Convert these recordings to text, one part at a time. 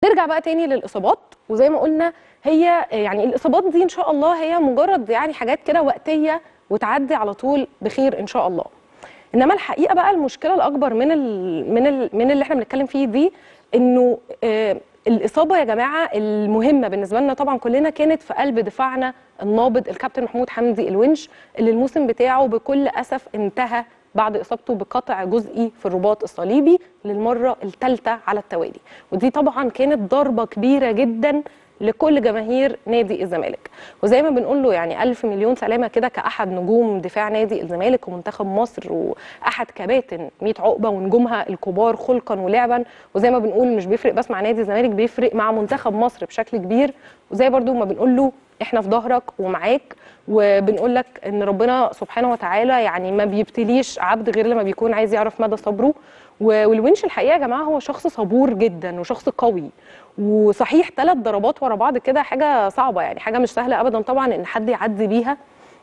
نرجع بقى تاني للاصابات وزي ما قلنا هي يعني الاصابات دي ان شاء الله هي مجرد يعني حاجات كده وقتيه وتعدي على طول بخير ان شاء الله انما الحقيقه بقى المشكله الاكبر من ال من ال من اللي احنا بنتكلم فيه دي انه آه الاصابه يا جماعه المهمه بالنسبه لنا طبعا كلنا كانت في قلب دفاعنا النابض الكابتن محمود حمدي الونش اللي الموسم بتاعه بكل اسف انتهى بعد اصابته بقطع جزئي في الرباط الصليبي للمره الثالثه على التوالي ودي طبعا كانت ضربه كبيره جدا لكل جماهير نادي الزمالك وزي ما بنقول له يعني ألف مليون سلامة كده كأحد نجوم دفاع نادي الزمالك ومنتخب مصر وأحد كباتن 100 عقبة ونجومها الكبار خلقا ولعبا وزي ما بنقول مش بيفرق بس مع نادي الزمالك بيفرق مع منتخب مصر بشكل كبير وزي برضو ما بنقول له احنا في ظهرك ومعاك وبنقول لك ان ربنا سبحانه وتعالى يعني ما بيبتليش عبد غير لما بيكون عايز يعرف مدى صبره والونش الحقيقه يا جماعه هو شخص صبور جدا وشخص قوي وصحيح ثلاث ضربات ورا بعض كده حاجه صعبه يعني حاجه مش سهله ابدا طبعا ان حد يعدي بيها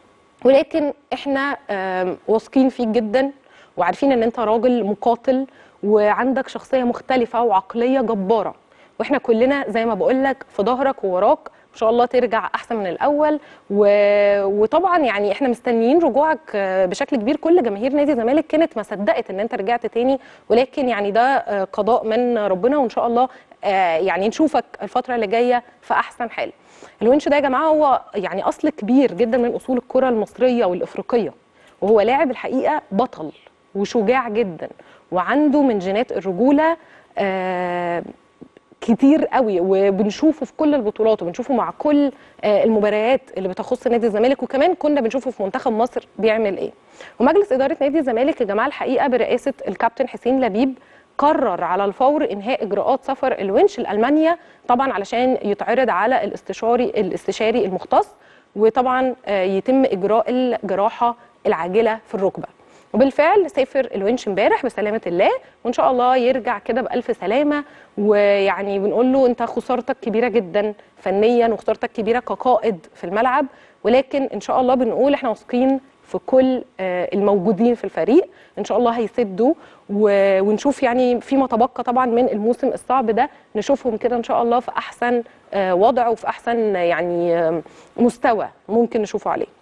ولكن احنا واثقين فيك جدا وعارفين ان انت راجل مقاتل وعندك شخصيه مختلفه وعقليه جباره واحنا كلنا زي ما بقول لك في ظهرك ووراك ان شاء الله ترجع احسن من الاول و... وطبعا يعني احنا مستنيين رجوعك بشكل كبير كل جماهير نادي الزمالك كانت ما صدقت ان انت رجعت تاني ولكن يعني ده قضاء من ربنا وان شاء الله يعني نشوفك الفتره اللي جايه في احسن حال الونش ده يا جماعه هو يعني اصل كبير جدا من اصول الكره المصريه والافريقيه وهو لاعب الحقيقه بطل وشجاع جدا وعنده من جينات الرجوله آه كتير قوي وبنشوفه في كل البطولات وبنشوفه مع كل المباريات اللي بتخص نادي الزمالك وكمان كنا بنشوفه في منتخب مصر بيعمل ايه ومجلس اداره نادي الزمالك يا جماعه الحقيقه برئاسه الكابتن حسين لبيب قرر على الفور انهاء اجراءات سفر الونش لالمانيا طبعا علشان يتعرض على الاستشاري الاستشاري المختص وطبعا يتم اجراء الجراحه العاجله في الركبه وبالفعل سافر الونش امبارح بسلامه الله وان شاء الله يرجع كده بالف سلامه ويعني بنقول له انت خسارتك كبيره جدا فنيا وخسارتك كبيره كقائد في الملعب ولكن ان شاء الله بنقول احنا واثقين في كل الموجودين في الفريق ان شاء الله هيسدوا ونشوف يعني فيما تبقى طبعا من الموسم الصعب ده نشوفهم كده ان شاء الله في احسن وضع وفي احسن يعني مستوى ممكن نشوفه عليه